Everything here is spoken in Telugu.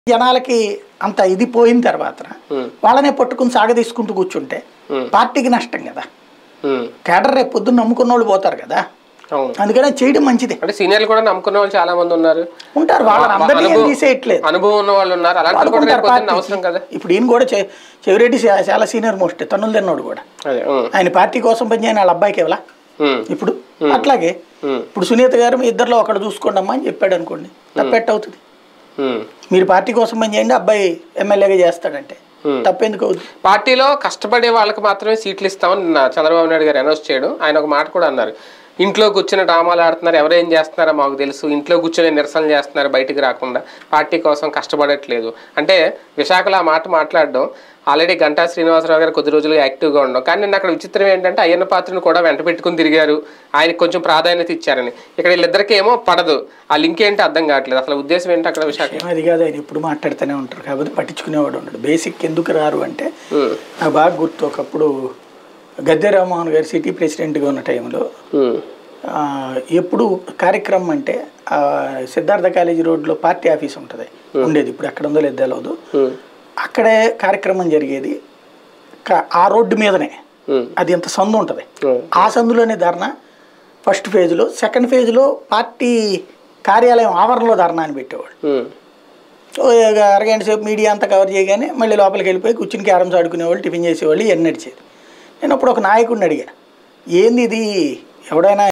జనాలకి అంత ఇది పోయిన తర్వాత ఉమ్, వాళ్ళనే పట్టుకుని సాగదీసుకుంటూ కూర్చుంటే ఉమ్, పార్టీకి నష్టం కదా ఉమ్, కేడర్ రేపు పొద్దున్న నమ్ముకున్న వాళ్ళు పోతారు కదా అవును అందుకనే చేయడం మంచిది అంటే సీనియర్లు కూడా నమ్ముకున్న వాళ్ళు చాలా మంది ఉన్నారు ఉంటారు వాళ్ళని అందరినీ ఏం అనుభవం- తీసేయట్లేదు అనుభవం ఉన్న వాళ్ళు ఉన్నారు అలాంటి వాళ్ళు కూడా రేపు పొద్దున్న అవసరం కదా ఇప్పుడు ఈయన కూడా చె- చెవిరెడ్డి చా- చాలా సీనియర్ మోస్ట్ తన్నులు తిన్నాడు కూడా అదే ఉమ్, ఆయన పార్టీ కోసం పనిచేయని వాళ్ళ అబ్బాయికి ఇవ్వలా ఉమ్, ఇప్పుడు అట్లాగే ఉమ్, ఇప్పుడు సునీత గారు మీ ఇద్దరిలో ఒకడు చూసుకోండి అమ్మా అని చెప్పాడు అనుకోండి తప్పెట్ట అవుతుంది ఉమ్. మీరు పార్టీ కోసం పని చేయండి అబ్బాయి ఎమ్మెల్యేగా చేస్తాడంటే Hmm. తప్పెందుకు అవుతుంది పార్టీలో కష్టపడే వాళ్ళకి మాత్రమే సీట్లు ఇస్తామని నిన్న చంద్రబాబు నాయుడు గారు అనౌన్స్ చేయడం ఆయన ఒక మాట కూడా అన్నారు ఇంట్లో కూర్చుని డ్రామాలు ఆడుతున్నారు ఎవరేం చేస్తున్నారో మాకు తెలుసు ఇంట్లో కూర్చొని నిరసన చేస్తున్నారు బయటికి రాకుండా పార్టీ కోసం కష్టపడట్లేదు అంటే విశాఖలో ఆ మాట మాట్లాడడం ఆల్రెడీ గంటా శ్రీనివాసరావు గారు కొద్ది రోజులుగా యాక్టివ్గా ఉండడం కానీ నిన్న అక్కడ విచిత్రం ఏంటంటే అయ్యన్న పాత్రను కూడా వెంట పెట్టుకుని తిరిగారు ఆయనకు కొంచెం ప్రాధాన్యత ఇచ్చారని ఇక్కడ వీళ్ళిద్దరికీ ఏమో పడదు ఆ లింక్ ఏంటి అర్థం కావట్లేదు అసలు ఉద్దేశం ఏంటి అక్కడ విశాఖ ఏం అది కాదు ఆయన ఎప్పుడు మాట్లాడుతూనే ఉంటారు కాబట్టి పట్టించుకునేవాడు ఉండడు బేసిక్ ఎందుకు రారు అంటే ఉమ్, నాకు బాగా గుర్తు ఒకప్పుడు గద్దె రామ్మోహన్ గారు సిటీ ప్రెసిడెంట్గా ఉన్న టైంలో ఉమ్, ఆ, ఎప్పుడు కార్యక్రమం అంటే ఆ, సిద్ధార్థ కాలేజీ రోడ్లో పార్టీ ఆఫీస్ ఉంటుంది ఉండేది ఇప్పుడు ఎక్కడ ఉందో లేదు తెలియదు ఉమ్, అక్కడే కార్యక్రమం జరిగేది క- ఆ రోడ్డు మీదనే ఉమ్, అది ఎంత సందు ఉంటుంది ఉమ్, ఆ సందులోనే ధర్నా ఫస్ట్ ఫేజ్లో సెకండ్ ఫేజ్లో పార్టీ కార్యాలయం ఆవరణలో ధర్నా అని పెట్టేవాడు ఉమ్. ఓ ఇక అరగంట సేపు మీడియా అంతా కవర్ చేయగానే మళ్ళీ లోపలికి వెళ్ళిపోయి కూర్చుని క్యారమ్స్ ఆడుకునేవాళ్ళు టిఫిన్ చేసేవాళ్ళు ఇవన్నీ నడిచేది నేను అప్పుడు ఒక నాయకుడిని అడిగా ఏంది ఇది ఎవడైనా